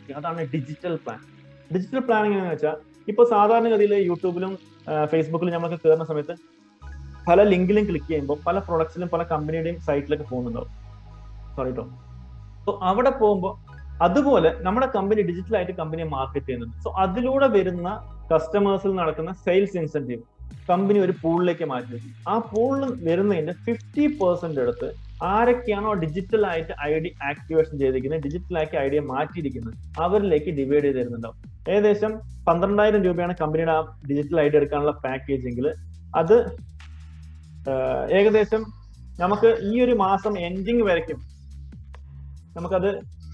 marketing അതാണ് digital plan digital planning എന്ന് വെച്ചാൽ ഇപ്പൊ സാധാരണഗതിയിൽ യൂട്യൂബിലും ഫേസ്ബുക്കിലും നമ്മളൊക്കെ കയറുന്ന സമയത്ത് പല ലിങ്കിലും ക്ലിക്ക് ചെയ്യുമ്പോൾ പല പ്രൊഡക്ട്സിലും പല കമ്പനിയുടെയും സൈറ്റിലൊക്കെ പോകുന്നുണ്ടാവും സോറി കേട്ടോ സോ അവിടെ പോകുമ്പോൾ അതുപോലെ നമ്മുടെ കമ്പനി ഡിജിറ്റൽ ആയിട്ട് കമ്പനിയെ മാർക്കറ്റ് ചെയ്യുന്നുണ്ട് സോ അതിലൂടെ വരുന്ന കസ്റ്റമേഴ്സിൽ നടക്കുന്ന സെയിൽസ് ഇൻസെന്റീവ് കമ്പനി ഒരു പൂളിലേക്ക് മാറ്റി വെക്കും ആ പൂളിൽ വരുന്നതിന്റെ ഫിഫ്റ്റി പെർസെന്റ് എടുത്ത് ആരൊക്കെയാണോ ഡിജിറ്റൽ ആയിട്ട് ഐ ഡി ആക്ടിവേഷൻ ചെയ്തിരിക്കുന്നത് ഡിജിറ്റൽ ആക്കി ഐഡിയ മാറ്റിയിരിക്കുന്നത് അവരിലേക്ക് ഡിവൈഡ് ചെയ്ത് തരുന്നുണ്ടാവും ഏകദേശം പന്ത്രണ്ടായിരം രൂപയാണ് കമ്പനിയുടെ ആ ഡിജിറ്റൽ ഐ ഡി എടുക്കാനുള്ള പാക്കേജ് എങ്കിൽ അത് ആഹ് ഏകദേശം നമുക്ക് ഈ ഒരു മാസം എൻഡിങ് വരയ്ക്കും നമുക്കത്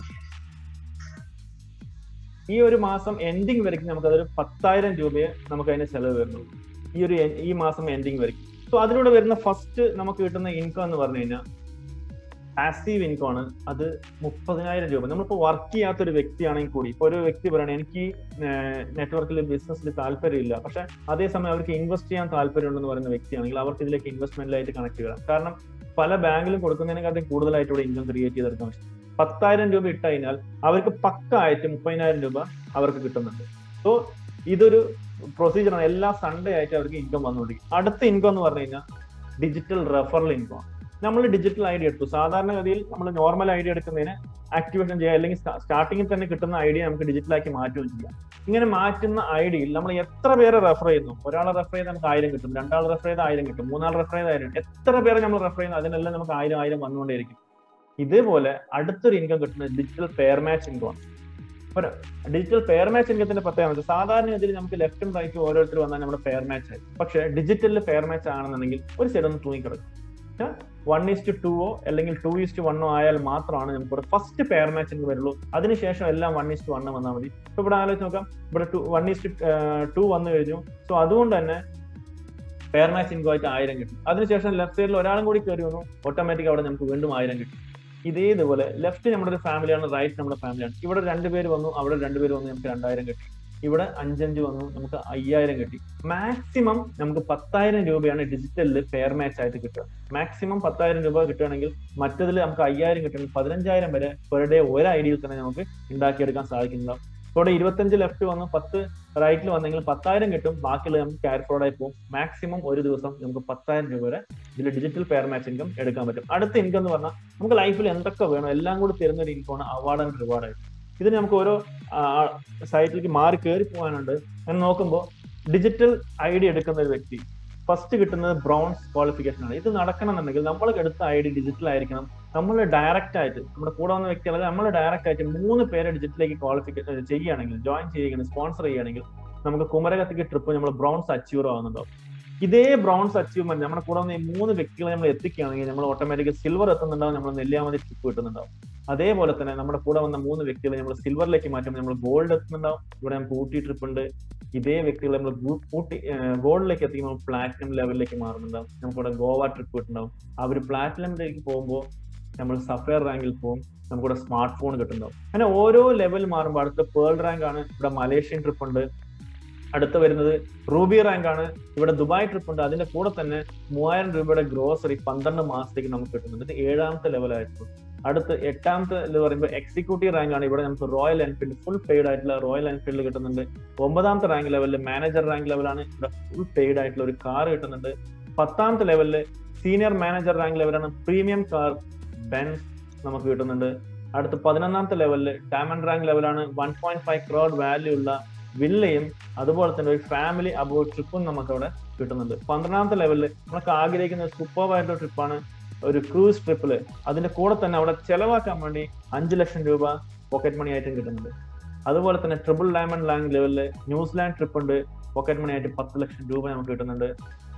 ഈ ഒരു മാസം എൻഡിങ് വരയ്ക്കും നമുക്കതൊരു പത്തായിരം രൂപയെ നമുക്ക് അതിന് ചെലവ് വരുന്നുള്ളൂ ഈ ഒരു എൻ- ഈ മാസം എൻഡിങ് വരയ്ക്കും സോ അതിലൂടെ വരുന്ന ഫസ്റ്റ് നമുക്ക് കിട്ടുന്ന ഇൻകം എന്ന് പറഞ്ഞു കഴിഞ്ഞാൽ പാസീവ് ഇൻകം ആണ് അത് മുപ്പതിനായിരം രൂപ നമ്മളിപ്പോൾ വർക്ക് ചെയ്യാത്ത ഒരു വ്യക്തിയാണെങ്കിൽ കൂടി ഇപ്പൊ ഒരു വ്യക്തി പറയണേ എനിക്ക് നെറ്റ്വർക്കിൽ ബിസിനസ്സിൽ താല്പര്യമില്ല പക്ഷെ അതേസമയം അവർക്ക് ഇൻവെസ്റ്റ് ചെയ്യാൻ താല്പര്യമുണ്ടെന്ന് പറയുന്ന വ്യക്തിയാണെങ്കിൽ അവർക്ക് ഇതിലേക്ക് ഇൻവെസ്റ്റ്മെന്റിലായിട്ട് കണക്ട് ചെയ്യാം കാരണം പല ബാങ്കിലും കൊടുക്കുന്നതിനെക്കാട്ടും കൂടുതലായിട്ട് ഇവിടെ ഇൻകം ക്രിയേറ്റ് ചെയ്തെടുക്കാൻ പറ്റും പത്തായിരം രൂപ ഇട്ട് കഴിഞ്ഞാൽ അവർക്ക് പക്കായിട്ട് മുപ്പതിനായിരം രൂപ അവർക്ക് കിട്ടുന്നുണ്ട് സോ ഇതൊരു പ്രൊസീജിയറാണ് എല്ലാ സൺഡേ ആയിട്ട് അവർക്ക് ഇൻകം വന്നുകൊണ്ടിരിക്കും അടുത്ത ഇൻകം എന്ന് പറഞ്ഞു കഴിഞ്ഞാൽ ഡിജിറ്റൽ റെഫറൽ ഇൻകം നമ്മൾ ഡിജിറ്റൽ ഐ ഡി എടുത്തു സാധാരണഗതിയിൽ നമ്മൾ നോർമൽ ഐ ഡി എടുക്കുന്നതിന് ആക്ടിവേഷൻ ചെയ്യുക അല്ലെങ്കിൽ സ്റ്റാർട്ടിങ്ങിൽ തന്നെ കിട്ടുന്ന ഐഡിയ നമുക്ക് ഡിജിറ്റലാക്കി മാറ്റുകയും ചെയ്യാം ഇങ്ങനെ മാറ്റുന്ന ഐഡിയിൽ നമ്മൾ എത്ര പേരെ റെഫർ ചെയ്യുന്നു ഒരാളെ റെഫർ ചെയ്ത് നമുക്ക് ആയിരം കിട്ടും രണ്ടാൾ റെഫർ ചെയ്ത് ആയിരം കിട്ടും മൂന്നാൾ റെഫർ ചെയ്ത് ആയിരം എത്ര പേരെ നമ്മൾ റെഫർ ചെയ്യുന്നു അതിനെല്ലാം നമുക്ക് ആയിരം ആയിരം വന്നുകൊണ്ടേയിരിക്കും ഇതേപോലെ അടുത്തൊരു ഇൻകം കിട്ടുന്നത് ഡിജിറ്റൽ പെയർ മാച്ച് ഇൻകം ആണ് ഒരു ഡിജിറ്റൽ പെയർ മാച്ച് ഇൻകത്തിന്റെ പ്രത്യേകത സാധാരണ ഇതിൽ നമുക്ക് ലെഫ്റ്റും റൈറ്റും ഓരോരുത്തർ വന്നാൽ നമ്മുടെ പെയർ മാച്ച് ആയി പക്ഷേ ഡിജിറ്റലിൽ പെയർ മാച്ച് ആണെന്നുണ്ടെങ്കിൽ ഒരു സൈഡ് ഒന്ന് തൂങ്ങിക്കിടക്കും വൺ ഈസ്റ്റ് ടുവോ അല്ലെങ്കിൽ ടു ഈസ്റ്റ് വണ്ണോ ആയാൽ മാത്രമാണ് നമുക്ക് ഫസ്റ്റ് പെയർ മാച്ചിങ് വരുള്ളൂ അതിനുശേഷം എല്ലാം വൺ ഈസ്റ്റ് വണ്ണ് വന്നാൽ മതി ഇപ്പൊ ഇവിടെ ആലോചിച്ച് നോക്കാം ഇവിടെ ടു വൺ ഈസ്റ്റ് ടു വന്നു കഴിഞ്ഞു സോ അതുകൊണ്ട് തന്നെ പെയർ മാച്ച് ഇൻകോ ആയിട്ട് ആയിരം കിട്ടും അതിനുശേഷം ലെഫ്റ്റ് സൈഡിൽ ഒരാളും കൂടി കയറി വന്നു ഓട്ടോമാറ്റിക് അവിടെ നമുക്ക് വീണ്ടും ആയിരം കിട്ടും ഇതേതുപോലെ ലെഫ്റ്റ് നമ്മുടെ ഒരു ഫാമിലിയാണ് റൈറ്റ് നമ്മുടെ ഫാമിലിയാണ് ഇവിടെ രണ്ടുപേര് വന്നു അവിടെ രണ്ടുപേര് വന്നു നമുക്ക് രണ്ടായിരം കിട്ടി ഇവിടെ അഞ്ചഞ്ച് വന്നു നമുക്ക് അയ്യായിരം കിട്ടി മാക്സിമം നമുക്ക് പത്തായിരം രൂപയാണ് ഡിജിറ്റലിൽ പെയർ മാച്ച് ആയിട്ട് കിട്ടുക മാക്സിമം പത്തായിരം രൂപ കിട്ടുകയാണെങ്കിൽ മറ്റതിൽ നമുക്ക് അയ്യായിരം കിട്ടുകയാണെങ്കിൽ പതിനഞ്ചായിരം വരെ പെർ ഡേ ഒരു ഐഡിയിൽ തന്നെ നമുക്ക് ഉണ്ടാക്കിയെടുക്കാൻ സാധിക്കുന്നതാണ് ഇവിടെ ഇരുപത്തഞ്ച് ലെഫ്റ്റ് വന്ന് പത്ത് റൈറ്റിൽ വന്നെങ്കിൽ പത്തായിരം കിട്ടും ബാക്കിയുള്ളത് നമുക്ക് ക്യാരി ഫോർഡായി പോകും മാക്സിമം ഒരു ദിവസം നമുക്ക് പത്തായിരം രൂപ വരെ ഇതിൽ ഡിജിറ്റൽ പെയർ മാച്ച് ഇൻകം എടുക്കാൻ പറ്റും അടുത്ത ഇൻകം എന്ന് പറഞ്ഞാൽ നമുക്ക് ലൈഫിൽ എന്തൊക്കെ വേണം എല്ലാം കൂടി തരുന്ന ഒരു ഇൻകമാണ് അവാർഡ് ആൻഡ് റിവാർഡ് ആയിട്ട് ഇതിന് നമുക്ക് ഓരോ സൈറ്റിലേക്ക് മാറി കയറി പോകാനുണ്ട് എന്ന് നോക്കുമ്പോൾ ഡിജിറ്റൽ ഐ ഡി എടുക്കുന്ന ഒരു വ്യക്തി ഫസ്റ്റ് കിട്ടുന്നത് ബ്രൗൺസ് ക്വാളിഫിക്കേഷൻ ആണ് ഇത് നടക്കണമെന്നുണ്ടെങ്കിൽ നമ്മൾ എടുത്ത ഐ ഡി ഡിജിറ്റൽ ആയിരിക്കണം നമ്മൾ ഡയറക്റ്റ് ആയിട്ട് നമ്മുടെ കൂടെ വന്ന വ്യക്തി അല്ലെങ്കിൽ നമ്മൾ ഡയറക്റ്റ് ആയിട്ട് മൂന്ന് പേരെ ഡിജിറ്റലിലേക്ക് ക്വാളിഫിക്കേഷൻ ചെയ്യുകയാണെങ്കിൽ ജോയിൻ ചെയ്യുകയാണെങ്കിൽ സ്പോൺസർ ചെയ്യുകയാണെങ്കിൽ നമുക്ക് കുമരകത്തേക്ക് ട്രിപ്പ് നമ്മൾ ബ്രൗൺസ് അച്ചീവർ ആവുന്നുണ്ടാവും ഇതേ ബ്രോൺസ് അച്ചീവ്മെന്റ് നമ്മുടെ കൂടെ വന്ന ഈ മൂന്ന് വ്യക്തികളെ നമ്മൾ എത്തിക്കുകയാണെങ്കിൽ നമ്മൾ ഓട്ടോമാറ്റിക് സിൽവർ എത്തുന്നുണ്ടാവും നമ്മൾ നെല്ലിയാമതി ട്രിപ്പ് കിട്ടുന്നുണ്ടാവും അതേപോലെ തന്നെ നമ്മുടെ കൂടെ വന്ന മൂന്ന് വ്യക്തികളെ നമ്മൾ സിൽവറിലേക്ക് മാറ്റുമ്പോൾ നമ്മൾ ഗോൾഡ് എത്തുന്നുണ്ടാവും ഇവിടെ നമുക്ക് ഊട്ടി ട്രിപ്പ് ഉണ്ട് ഇതേ വ്യക്തികളെ നമ്മൾ ഊട്ടി ഗോൾഡിലേക്ക് എത്തിക്കുമ്പോൾ പ്ലാറ്റിനം ലെവലിലേക്ക് മാറുന്നുണ്ടാവും നമുക്കിവിടെ ഗോവ ട്രിപ്പ് കിട്ടുന്നുണ്ടാവും അവർ പ്ലാറ്റിനമിലേക്ക് പോകുമ്പോൾ നമ്മൾ സഫയർ റാങ്കിൽ പോകും നമുക്കിവിടെ സ്മാർട്ട് ഫോൺ കിട്ടുന്നുണ്ടാവും അങ്ങനെ ഓരോ ലെവൽ മാറുമ്പോൾ അടുത്ത പേൾ റാങ്ക് ആണ് ഇവിടെ മലേഷ്യൻ ട്രിപ്പ് ഉണ്ട് അടുത്ത് വരുന്നത് റൂബി റാങ്ക് ആണ് ഇവിടെ ദുബായ് ട്രിപ്പ് ഉണ്ട് അതിന്റെ കൂടെ തന്നെ മൂവായിരം രൂപയുടെ ഗ്രോസറി പന്ത്രണ്ട് മാസത്തേക്ക് നമുക്ക് കിട്ടുന്നുണ്ട് ഇത് ഏഴാമത്തെ ലെവലായിരുന്നു അടുത്ത് എട്ടാമത്തെ എന്ന് പറയുമ്പോൾ എക്സിക്യൂട്ടീവ് റാങ്ക് ആണ് ഇവിടെ നമുക്ക് റോയൽ എൻഫീൽഡ് ഫുൾ പെയ്ഡ് ആയിട്ടുള്ള റോയൽ എൻഫീൽഡ് കിട്ടുന്നുണ്ട് ഒമ്പതാമത്തെ റാങ്ക് ലെവലിൽ മാനേജർ റാങ്ക് ലെവലാണ് ഇവിടെ ഫുൾ പെയ്ഡ് ആയിട്ടുള്ള ഒരു കാർ കിട്ടുന്നുണ്ട് പത്താമത്തെ ലെവലിൽ സീനിയർ മാനേജർ റാങ്ക് ലെവലാണ് പ്രീമിയം കാർ ബെൻസ് നമുക്ക് കിട്ടുന്നുണ്ട് അടുത്ത് പതിനൊന്നാമത്തെ ലെവലിൽ ഡയമണ്ട് റാങ്ക് ലെവലാണ് one point five crore value ഉള്ള വില്ലയും അതുപോലെ തന്നെ ഒരു ഫാമിലി അബോട്ട് ട്രിപ്പും നമുക്ക് അവിടെ കിട്ടുന്നുണ്ട് പന്ത്രണ്ടാമത്തെ ലെവലിൽ നമുക്ക് ആഗ്രഹിക്കുന്ന സൂപ്പർ ആയിട്ടുള്ള ട്രിപ്പാണ് ഒരു ക്രൂസ് ട്രിപ്പില് അതിന്റെ കൂടെ തന്നെ അവിടെ ചെലവാക്കാൻ വേണ്ടി അഞ്ചു ലക്ഷം രൂപ പോക്കറ്റ് മണി ആയിട്ടും കിട്ടുന്നുണ്ട് അതുപോലെ തന്നെ ട്രിപ്പിൾ ഡയമണ്ട് ലാൻഡ് ലെവലില് ന്യൂസിലാൻഡ് ട്രിപ്പ് ഉണ്ട് പോക്കറ്റ് മണി ആയിട്ട് പത്ത് ലക്ഷം രൂപ നമുക്ക് കിട്ടുന്നുണ്ട്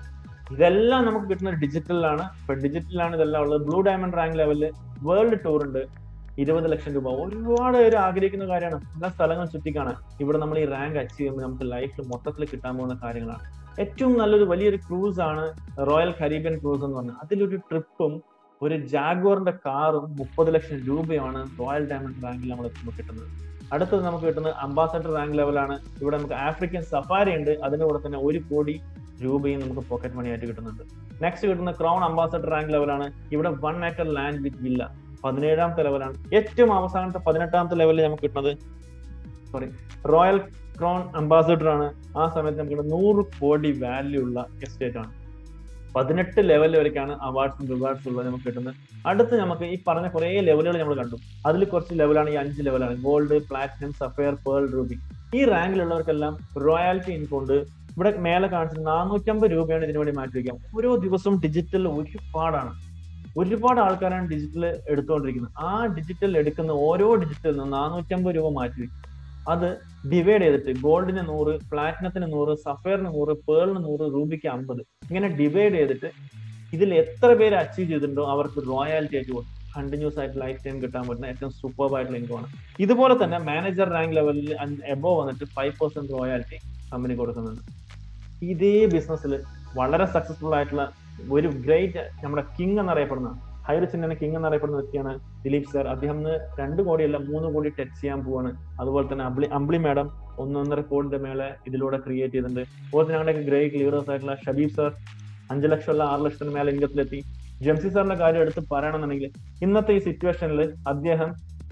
ഇതെല്ലാം നമുക്ക് കിട്ടുന്നത് ഡിജിറ്റലിലാണ് ഇപ്പൊ ഡിജിറ്റലിലാണ് ഇതെല്ലാം ഉള്ളത് ബ്ലൂ ഡയമണ്ട് റാങ്ക് ലെവലില് വേൾഡ് ടൂർ ഉണ്ട് ഇരുപത് ലക്ഷം രൂപ ഒരുപാട് പേര് ആഗ്രഹിക്കുന്ന കാര്യമാണ് എല്ലാ സ്ഥലങ്ങളും ചുറ്റിക്കാണ് ഇവിടെ നമ്മൾ ഈ റാങ്ക് അച്ചീവ് ചെയ്യുമ്പോൾ നമുക്ക് ലൈഫിൽ മൊത്തത്തിൽ കിട്ടാൻ പോകുന്ന കാര്യങ്ങളാണ് ഏറ്റവും നല്ലൊരു വലിയൊരു ക്രൂസ് ആണ് റോയൽ കരീബിയൻ ക്രൂസ് എന്ന് പറഞ്ഞാൽ അതിലൊരു ട്രിപ്പും ഒരു ജാഗ്വറിന്റെ കാറും മുപ്പത് ലക്ഷം രൂപയാണ് റോയൽ ഡയമണ്ട് റാങ്കിൽ നമ്മൾ എത്തുമ്പോൾ കിട്ടുന്നത് അടുത്തത് നമുക്ക് കിട്ടുന്നത് അംബാസഡർ റാങ്ക് ലെവലാണ് ഇവിടെ നമുക്ക് ആഫ്രിക്കൻ സഫാരി ഉണ്ട് അതിന്റെ കൂടെ തന്നെ ഒരു കോടി രൂപയും നമുക്ക് പോക്കറ്റ് മണി ആയിട്ട് കിട്ടുന്നുണ്ട് നെക്സ്റ്റ് കിട്ടുന്ന ക്രൗൺ അംബാസഡർ റാങ്ക് ലെവലാണ് ഇവിടെ one acre land with villa പതിനേഴാമത്തെ ലെവലാണ് ഏറ്റവും അവസാനത്തെ പതിനെട്ടാമത്തെ ലെവലിൽ നമുക്ക് കിട്ടുന്നത് സോറി റോയൽ ക്രോൺ അംബാസിഡർ ആണ് ആ സമയത്ത് നമുക്ക് നൂറ് കോടി വാല്യൂ ഉള്ള എസ്റ്റേറ്റ് ആണ് പതിനെട്ട് ലെവൽ വരയ്ക്കാണ് അവാർഡ്സും റിവാർഡ്സും ഉള്ളത് നമുക്ക് കിട്ടുന്നത് അടുത്ത് നമുക്ക് ഈ പറഞ്ഞ കുറേ ലെവലുകൾ നമ്മൾ കണ്ടു അതിൽ കുറച്ച് ലെവലാണ് ഈ അഞ്ച് ലെവലാണ് gold platinum sapphire pearl ruby ഈ റാങ്കിലുള്ളവർക്കെല്ലാം റോയാലിറ്റി ഇൻകം ഉണ്ട് ഇവിടെ മേലെ കാണിച്ചത് നാനൂറ്റമ്പത് രൂപയാണ് ഇതിനു വേണ്ടി മാറ്റി വയ്ക്കാം ഓരോ ദിവസവും ഡിജിറ്റൽ ഒരുപാടാണ് ഒരുപാട് ആൾക്കാരാണ് ഡിജിറ്റൽ എടുത്തുകൊണ്ടിരിക്കുന്നത് ആ ഡിജിറ്റൽ എടുക്കുന്ന ഓരോ ഡിജിറ്റലിൽ നിന്ന് നാനൂറ്റമ്പത് രൂപ മാറ്റി വയ്ക്കും അത് ഡിവൈഡ് ചെയ്തിട്ട് ഗോൾഡിന് നൂറ് പ്ലാറ്റിനത്തിന് നൂറ് സഫയറിന് നൂറ് പേളിന് നൂറ് റൂബിക്ക് അമ്പത് ഇങ്ങനെ ഡിവൈഡ് ചെയ്തിട്ട് ഇതിൽ എത്ര പേര് അച്ചീവ് ചെയ്തിട്ടുണ്ടോ അവർക്ക് റോയാലിറ്റി ആയിട്ട് കൊടുക്കും കണ്ടിന്യൂസ് ആയിട്ട് ലൈഫ് ടൈം കിട്ടാൻ പറ്റുന്ന ഏറ്റവും സൂപ്പർ ആയിട്ടുള്ള ഇൻകം ആണ് ഇതുപോലെ തന്നെ മാനേജർ റാങ്ക് ലെവലിൽ എബോ വന്നിട്ട് ഫൈവ് പെർസെന്റ് റോയാലിറ്റി കമ്പനി കൊടുക്കുന്നുണ്ട് ഇതേ ബിസിനസ്സിൽ വളരെ സക്സസ്ഫുൾ ആയിട്ടുള്ള ഒരു ഗ്രേറ്റ് നമ്മുടെ കിങ് എന്നറിയപ്പെടുന്ന ഹൈറിച്ചിന്റെ കിങ് എന്നറിയപ്പെടുന്ന വ്യക്തിയാണ് ദിലീപ് സർ അദ്ദേഹം രണ്ട് കോടിയല്ല മൂന്ന് കോടി ടച്ച് ചെയ്യാൻ പോവാണ് അതുപോലെ തന്നെ അംബ്ലി അംബ്ലി മാഡം ഒന്നൊന്നര കോടിന്റെ മേലെ ഇതിലൂടെ ക്രിയേറ്റ് ചെയ്തിട്ടുണ്ട് അതുപോലെ ഞങ്ങളുടെ ഗ്രേറ്റ് ലീഡേഴ്സ് ആയിട്ടുള്ള ഷബീബ് സർ അഞ്ച് ലക്ഷമല്ല ആറ് ലക്ഷത്തിന് മേലെ ഇൻകത്തിലെത്തി ജംസി സാറിന്റെ കാര്യം എടുത്ത് പറയണമെന്നുണ്ടെങ്കിൽ ഇന്നത്തെ ഈ സിറ്റുവേഷനിൽ അദ്ദേഹം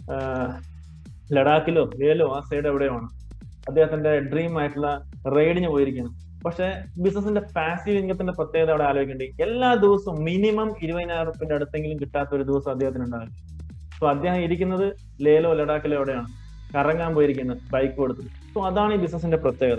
ലഡാക്കിലോ ലേലോ ആ സൈഡ് എവിടെയോ ആണ് അദ്ദേഹത്തിന്റെ ഡ്രീം ആയിട്ടുള്ള റൈഡിന് പോയിരിക്കുകയാണ് പക്ഷെ ബിസിനസിന്റെ പാസീവ് ഇൻകത്തിന്റെ പ്രത്യേകത അവിടെ ആലോചിക്കേണ്ടി എല്ലാ ദിവസവും മിനിമം ഇരുപതിനായിരം റുപ്യന്റെ അടുത്തെങ്കിലും കിട്ടാത്ത ഒരു ദിവസം അദ്ദേഹത്തിന് ഉണ്ടാകും സോ അദ്ദേഹം ഇരിക്കുന്നത് ലേലോ ലഡാക്കിലോ എവിടെയാണ് കറങ്ങാൻ പോയിരിക്കുന്നത് ബൈക്ക് കൊടുത്ത് സോ അതാണ് ഈ ബിസിനസിന്റെ പ്രത്യേകത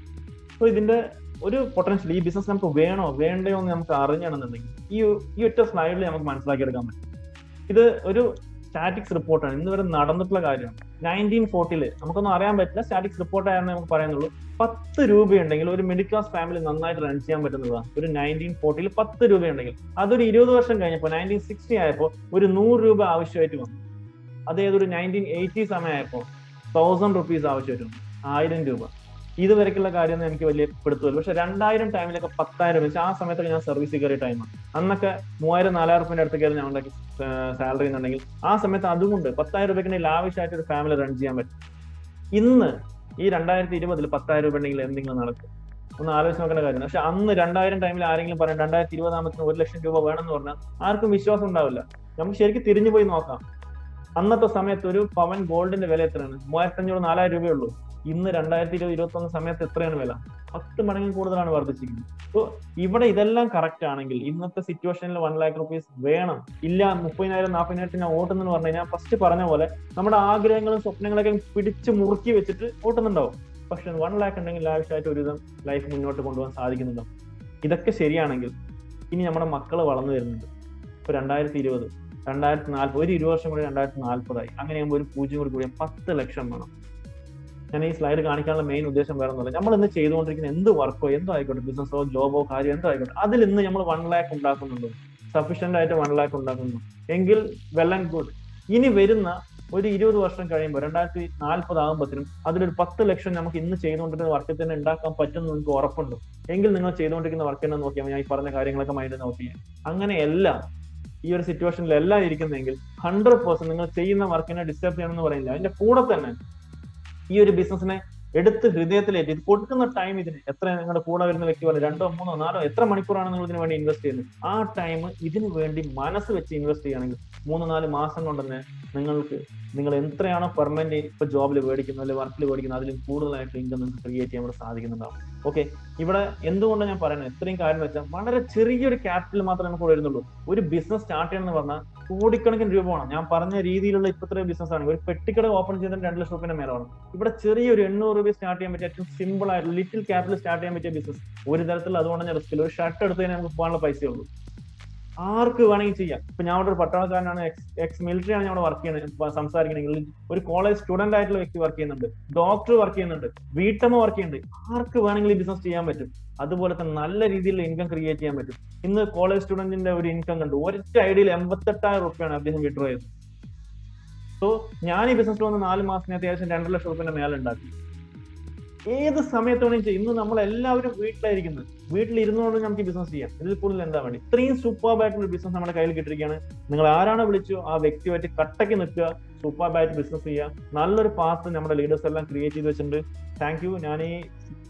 സോ ഇതിന്റെ ഒരു പൊട്ടൻഷ്യൽ ഈ ബിസിനസ് നമുക്ക് വേണോ വേണ്ടയോ എന്ന് നമുക്ക് അറിഞ്ഞാണെന്നുണ്ടെങ്കിൽ ഈ ഈ ഒറ്റ സ്ലൈഡിൽ നമുക്ക് മനസ്സിലാക്കിയെടുക്കാൻ പറ്റും ഇത് ഒരു സ്റ്റാറ്റിക്സ് റിപ്പോർട്ടാണ് ഇന്ന് വരെ നടന്നിട്ടുള്ള കാര്യമാണ് നയൻറ്റീൻ ഫോർട്ടില് നമുക്കൊന്നും അറിയാൻ പറ്റില്ല സ്റ്റാറ്റിക്സ് റിപ്പോർട്ട് ആയെന്ന് നമുക്ക് പറയുന്നുള്ളൂ പത്ത് രൂപയുണ്ടെങ്കിൽ ഒരു മിഡിൽ ക്ലാസ് ഫാമിലി നന്നായിട്ട് റൺ ചെയ്യാൻ പറ്റുന്നതാണ് ഒരു നയൻറ്റീൻ ഫോർട്ടിയിൽ പത്ത് രൂപയുണ്ടെങ്കിൽ അതൊരു ഇരുപത് വർഷം കഴിഞ്ഞപ്പോൾ നയൻറ്റീൻ സിക്സ്റ്റി ആയപ്പോൾ ഒരു നൂറ് രൂപ ആവശ്യമായിട്ട് വന്നു അത് ഏതൊരു നയൻറ്റീൻ എയ്റ്റി സമയമായപ്പോൾ തൗസൻഡ് റുപ്പീസ് ആവശ്യമായിട്ട് വന്നു ആയിരം രൂപ ഇതുവരെക്കുള്ള കാര്യം എനിക്ക് വലിയ പിടുത്തമില്ല പക്ഷെ രണ്ടായിരം ടൈമിലൊക്കെ പത്തായിരം വെച്ച് ആ സമയത്തൊക്കെ ഞാൻ സർവീസ് കയറിയ ടൈമാണ് അന്നൊക്കെ മൂവായിരം നാലായിരം റുപ്യന്റെ അടുത്തേക്കായിരുന്നു ഞങ്ങളുടെ സാലറി എന്നുണ്ടെങ്കിൽ ആ സമയത്ത് അതുകൊണ്ട് പത്തായിരം രൂപയ്ക്ക് ലാവിഷായിട്ട് ഒരു ഫാമിലി റൺ ചെയ്യാൻ പറ്റും ഇന്ന് ഈ രണ്ടായിരത്തി ഇരുപതിൽ പത്തായിരം രൂപ ഉണ്ടെങ്കിൽ എന്തെങ്കിലും നടക്കും ഒന്ന് ആലോചിച്ച് നോക്കേണ്ട കാര്യം പക്ഷെ അന്ന് രണ്ടായിരം ടൈമിൽ ആരെങ്കിലും പറയാം രണ്ടായിരത്തി ഇരുപതാമത്തിന് ഒരു ലക്ഷം രൂപ വേണമെന്ന് പറഞ്ഞാൽ ആർക്കും വിശ്വാസം ഉണ്ടാവില്ല നമുക്ക് ശരിക്കും തിരിഞ്ഞു പോയി നോക്കാം അന്നത്തെ സമയത്ത് ഒരു പവൻ ഗോൾഡിന്റെ വില എത്രയാണ് മൂവായിരത്തി അഞ്ഞൂറ് നാലായിരം രൂപയുള്ളൂ ഇന്ന് രണ്ടായിരത്തി ഇരുപത് ഇരുപത്തി ഒന്ന് സമയത്ത് എത്രയാണ് വില പത്ത് മടങ്ങ് കൂടുതലാണ് വർദ്ധിച്ചിരിക്കുന്നത് സോ ഇവിടെ ഇതെല്ലാം കറക്റ്റ് ആണെങ്കിൽ ഇന്നത്തെ സിറ്റുവേഷനിൽ വൺ ലാക്ക് റുപ്പീസ് വേണം ഇല്ല മുപ്പതിനായിരം നാൽപ്പതിനായിരത്തി ഞാൻ ഓട്ടുന്നെന്ന് പറഞ്ഞു കഴിഞ്ഞാൽ ഫസ്റ്റ് പറഞ്ഞ പോലെ നമ്മുടെ ആഗ്രഹങ്ങളും സ്വപ്നങ്ങളൊക്കെ പിടിച്ച് മുറുക്കി വെച്ചിട്ട് ഓട്ടുന്നുണ്ടാവും പക്ഷെ വൺ ലാക്ക് ഉണ്ടെങ്കിൽ ലാവിഷായിട്ട് ഒരുവിധം ലൈഫ് മുന്നോട്ട് കൊണ്ടുപോകാൻ സാധിക്കുന്നുണ്ടാവും ഇതൊക്കെ ശരിയാണെങ്കിൽ ഇനി നമ്മുടെ മക്കൾ വളർന്നു വരുന്നുണ്ട് ഇപ്പൊ രണ്ടായിരത്തി ഇരുപത് രണ്ടായിരത്തി നാൽപ്പത് ഒരു ഇരുപത് വർഷം കൂടി രണ്ടായിരത്തി നാൽപ്പതായി അങ്ങനെയാകുമ്പോൾ ഒരു പൂജ്യം കൂടി കൂടിയ പത്ത് ലക്ഷം വേണം ഞാൻ ഈ സ്ലൈഡ് കാണിക്കാനുള്ള മെയിൻ ഉദ്ദേശം വേറെ ഒന്നുമില്ല നമ്മൾ ഇന്ന് ചെയ്തുകൊണ്ടിരിക്കുന്ന എന്ത് വർക്കോ എന്തോ ആയിക്കോട്ടെ ബിസിനസ്സോ ജോബോ കാര്യം എന്തോ ആയിക്കോട്ടെ അതിൽ ഇന്ന് നമ്മൾ വൺ ലാക്ക് ഉണ്ടാക്കുന്നുണ്ടോ സഫീഷ്യന്റ് ആയിട്ട് വൺ ലാക്ക് ഉണ്ടാക്കുന്നു എങ്കിൽ വെൽ ആൻഡ് ഗുഡ് ഇനി വരുന്ന ഒരു ഇരുപത് വർഷം കഴിയുമ്പോൾ രണ്ടായിരത്തി നാൽപ്പത് ആകുമ്പോഴത്തേനും അതിലൊരു പത്ത് ലക്ഷം നമുക്ക് ഇന്ന് ചെയ്തുകൊണ്ടിരിക്കുന്ന വർക്കിൽ തന്നെ ഉണ്ടാക്കാൻ പറ്റുമെന്ന് നിങ്ങൾക്ക് ഉറപ്പുണ്ടോ എങ്കിൽ നിങ്ങൾ ചെയ്തുകൊണ്ടിരിക്കുന്ന വർക്ക് തന്നെ നോക്കിയാൽ ഞാൻ ഈ പറഞ്ഞ കാര്യങ്ങളൊക്കെ മൈൻഡ് നോട്ട് ചെയ്യാം അങ്ങനെയല്ല ഈ ഒരു സിറ്റുവേഷനിൽ എല്ലാം ഇരിക്കുന്നെങ്കിൽ ഹൺഡ്രഡ് പെർസെന്റ് നിങ്ങൾ ചെയ്യുന്ന വർക്കിനെ ഡിസ്റ്റർബ് ചെയ്യണമെന്ന് പറയുന്നില്ല അതിന്റെ കൂടെ തന്നെ ഈ ഒരു ബിസിനസ്സിനെ എടുത്ത് ഹൃദയത്തിലേക്ക് ഇത് കൊടുക്കുന്ന ടൈം ഇതിന് എത്ര നിങ്ങളുടെ കൂടെ വരുന്ന വ്യക്തി പറഞ്ഞു രണ്ടോ മൂന്നോ നാലോ എത്ര മണിക്കൂറാണ് നിങ്ങൾ ഇതിന് വേണ്ടി ഇൻവെസ്റ്റ് ചെയ്യുന്നത് ആ ടൈം ഇതിന് വേണ്ടി മനസ്സ് വെച്ച് ഇൻവെസ്റ്റ് ചെയ്യുകയാണെങ്കിൽ മൂന്ന് നാല് മാസം കൊണ്ട് തന്നെ നിങ്ങൾക്ക് നിങ്ങൾ എത്രയാണോ പെർമനന്റ് ഇപ്പൊ ജോബിൽ മേടിക്കുന്നത് അല്ലെങ്കിൽ വർക്കിൽ മേടിക്കുന്നത് അതിലും കൂടുതലായിട്ട് ഇൻകം നിങ്ങൾക്ക് ക്രിയേറ്റ് ചെയ്യാൻ വേണ്ടി സാധിക്കുന്നുണ്ടാവും ഓക്കെ ഇവിടെ എന്തുകൊണ്ടാണ് ഞാൻ പറയുന്നത് ഇത്രയും കാര്യം വെച്ചാൽ വളരെ ചെറിയൊരു ക്യാപിറ്റൽ മാത്രമേ നമുക്ക് വരുന്നുള്ളൂ ഒരു ബിസിനസ് സ്റ്റാർട്ട് ചെയ്യണമെന്ന് പറഞ്ഞാൽ കോടിക്കണക്കിന് രൂപ വേണം ഞാൻ പറഞ്ഞ രീതിയിലുള്ള ഇപ്പോഴത്തെ ബിസിനസ് ആണ് ഒരു പെട്ടിക്കട ഓപ്പൺ ചെയ്തിട്ട് രണ്ട് ലക്ഷം റുപ്യന്റെ മേലെ വേണം ഇവിടെ ചെറിയൊരു എണ്ണൂറ് രൂപ സ്റ്റാർട്ട് ചെയ്യാൻ പറ്റിയ ഏറ്റവും സിമ്പിൾ ആയിട്ട് ലിറ്റിൽ ക്യാപിറ്റൽ സ്റ്റാർട്ട് ചെയ്യാൻ പറ്റിയ ബിസിനസ് ഒരു തരത്തിൽ അതുകൊണ്ട് ഞാൻ റിസ്കില്ല ഒരു ഷർട്ട് എടുത്ത് കഴിഞ്ഞാൽ നമുക്ക് പോകാനുള്ള പൈസയേ ഉള്ളൂ ആർക്ക് വേണമെങ്കിൽ ചെയ്യാം ഇപ്പൊ ഞാൻ അവിടെ ഒരു പട്ടാളക്കാരനാണ് എക്സ് എക്സ് മിലിറ്ററി ആണ് ഞാൻ അവിടെ വർക്ക് ചെയ്യുന്നത് സംസാരിക്കണമെങ്കിൽ ഒരു കോളേജ് സ്റ്റുഡന്റ് ആയിട്ടുള്ള വ്യക്തി വർക്ക് ചെയ്യുന്നുണ്ട് ഡോക്ടർ വർക്ക് ചെയ്യുന്നുണ്ട് വീട്ടമ്മ വർക്ക് ചെയ്യുന്നുണ്ട് ആർക്ക് വേണമെങ്കിലും ഈ ബിസിനസ് ചെയ്യാൻ പറ്റും അതുപോലെ തന്നെ നല്ല രീതിയിലുള്ള ഇൻകം ക്രിയേറ്റ് ചെയ്യാൻ പറ്റും ഇന്ന് കോളേജ് സ്റ്റുഡന്റിന്റെ ഒരു ഇൻകം കണ്ടു ഒരൊറ്റ ഐഡിയയിൽ എൺപത്തെട്ടായിരം റുപ്യാണ് അദ്ദേഹം വിഡ്രോ ചെയ്തത് സോ ഞാൻ ഈ ബിസിനസ്സിൽ വന്ന് നാല് മാസത്തിന് അത്യാവശ്യം രണ്ടര ലക്ഷം റുപ്യന്റെ മേലെ ഉണ്ടാക്കി ഏത് സമയത്ത് വേണമെങ്കിൽ ചെയ്യും ഇന്ന് നമ്മൾ എല്ലാവരും വീട്ടിലായിരിക്കുന്നത് വീട്ടിൽ ഇരുന്നുകൊണ്ട് നമുക്ക് ബിസിനസ് ചെയ്യാം ഇതിൽ കൂടുതൽ എന്താ വേണ്ടി ഇത്രയും സൂപ്പർ ആയിട്ടുള്ള ബിസിനസ് നമ്മുടെ കയ്യിൽ കിട്ടിയിരിക്കുകയാണ് നിങ്ങൾ ആരാണോ വിളിച്ചോ ആ വ്യക്തിയുമായിട്ട് കട്ടയ്ക്ക് നിൽക്കുക സൂപ്പർ ആയിട്ട് ബിസിനസ് ചെയ്യുക നല്ലൊരു പാത്ത് നമ്മുടെ ലീഡേഴ്സ് എല്ലാം ക്രിയേറ്റ് ചെയ്ത് വെച്ചിട്ടുണ്ട് താങ്ക് യു ഞാൻ ഈ